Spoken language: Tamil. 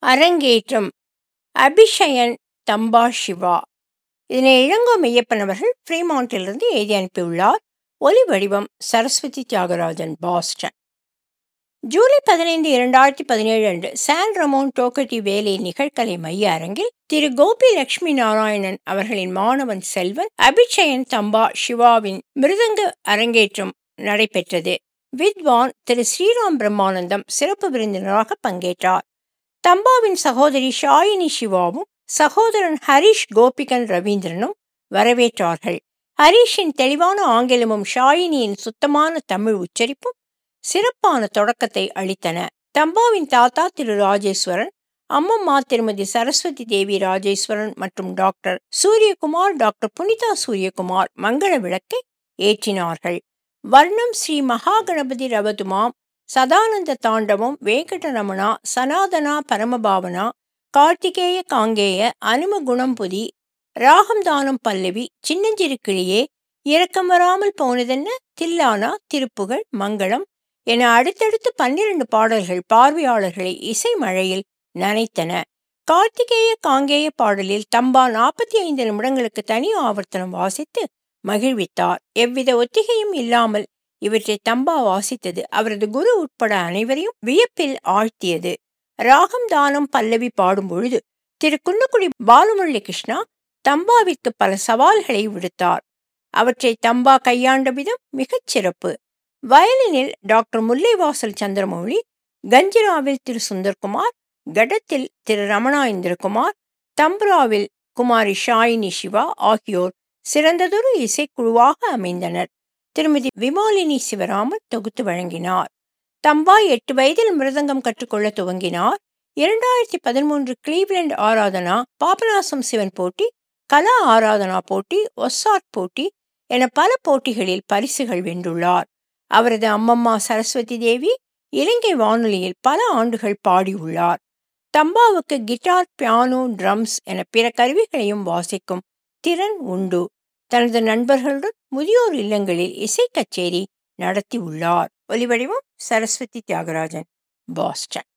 அரங்கேற்றம் அபிஷயன் தம்பா சிவா இதனை இளங்கோ மெய்யப்பன் அவர்கள் ஃப்ரீமாண்டிலிருந்து எழுதி அனுப்பியுள்ளார் ஒலி வடிவம் சரஸ்வதி தியாகராஜன் பாஸ்டன் ஜூலை பதினைந்து இரண்டாயிரத்தி பதினேழு அன்று சான் ரமோன் டோக்கட்டி வேலை நிகழ்கலை மைய அரங்கில் திரு கோபி லட்சுமி நாராயணன் அவர்களின் மாணவன் செல்வன் அபிஷயன் தம்பா சிவாவின் மிருதங்க அரங்கேற்றம் நடைபெற்றது வித்வான் திரு ஸ்ரீராம் பிரம்மானந்தம் சிறப்பு விருந்தினராக பங்கேற்றார் தம்பாவின் சகோதரி ஷாயினி சிவாவும் சகோதரன் ஹரிஷ் கோபிகன் ரவீந்திரனும் வரவேற்றார்கள் ஹரிஷின் தெளிவான ஆங்கிலமும் ஷாயினியின் சுத்தமான தமிழ் உச்சரிப்பும் சிறப்பான தொடக்கத்தை அளித்தன தம்பாவின் தாத்தா திரு ராஜேஸ்வரன் அம்மம்மா திருமதி சரஸ்வதி தேவி ராஜேஸ்வரன் மற்றும் டாக்டர் சூரியகுமார் டாக்டர் புனிதா சூரியகுமார் மங்கள விளக்கை ஏற்றினார்கள் வர்ணம் ஸ்ரீ மகாகணபதி ரவதுமாம் சதானந்த தாண்டவம் வெங்கடரமணா சனாதனா பரமபாவனா கார்த்திகேய காங்கேய அனும குணம்புதி ராகம் தானம் பல்லவி சின்னஞ்சிறு கிளியே இரக்கம் வராமல் போனதென்ன தில்லானா திருப்புகழ் மங்களம் என அடுத்தடுத்து பன்னிரண்டு பாடல்கள் பார்வையாளர்களை இசை மழையில் நனைத்தன கார்த்திகேய காங்கேய பாடலில் தம்பா நாற்பத்தி ஐந்து நிமிடங்களுக்கு தனி ஆவர்த்தனம் வாசித்து மகிழ்வித்தார் எவ்வித ஒத்திகையும் இல்லாமல் இவற்றை தம்பா வாசித்தது அவரது குரு உட்பட அனைவரையும் வியப்பில் ஆழ்த்தியது ராகம் தானம் பல்லவி பாடும் பொழுது திரு குன்னக்குடி பாலமுரளி கிருஷ்ணா தம்பாவிற்கு பல சவால்களை விடுத்தார் அவற்றை தம்பா கையாண்ட விதம் மிகச் சிறப்பு வயலினில் டாக்டர் முல்லைவாசல் சந்திரமௌழி கஞ்சிராவில் திரு சுந்தர்குமார் கடத்தில் திரு ரமணா இந்திரகுமார் தம்புராவில் குமாரி ஷாயினி சிவா ஆகியோர் சிறந்ததொரு இசைக்குழுவாக அமைந்தனர் திருமதி விமாலினி சிவராமன் தொகுத்து வழங்கினார் தம்பா எட்டு வயதில் மிருதங்கம் கற்றுக்கொள்ள துவங்கினார் இரண்டாயிரத்தி பதிமூன்று கிளீவ்லண்ட் ஆராதனா பாபநாசம் சிவன் போட்டி கலா ஆராதனா போட்டி ஒஸ்ஸாட் போட்டி என பல போட்டிகளில் பரிசுகள் வென்றுள்ளார் அவரது அம்மம்மா சரஸ்வதி தேவி இலங்கை வானொலியில் பல ஆண்டுகள் பாடியுள்ளார் தம்பாவுக்கு கிட்டார் பியானோ ட்ரம்ஸ் என பிற கருவிகளையும் வாசிக்கும் திறன் உண்டு தனது நண்பர்களுடன் முதியோர் இல்லங்களில் இசை கச்சேரி நடத்தி உள்ளார் ஒலிவடிவம் சரஸ்வதி தியாகராஜன் பாஸ்டன்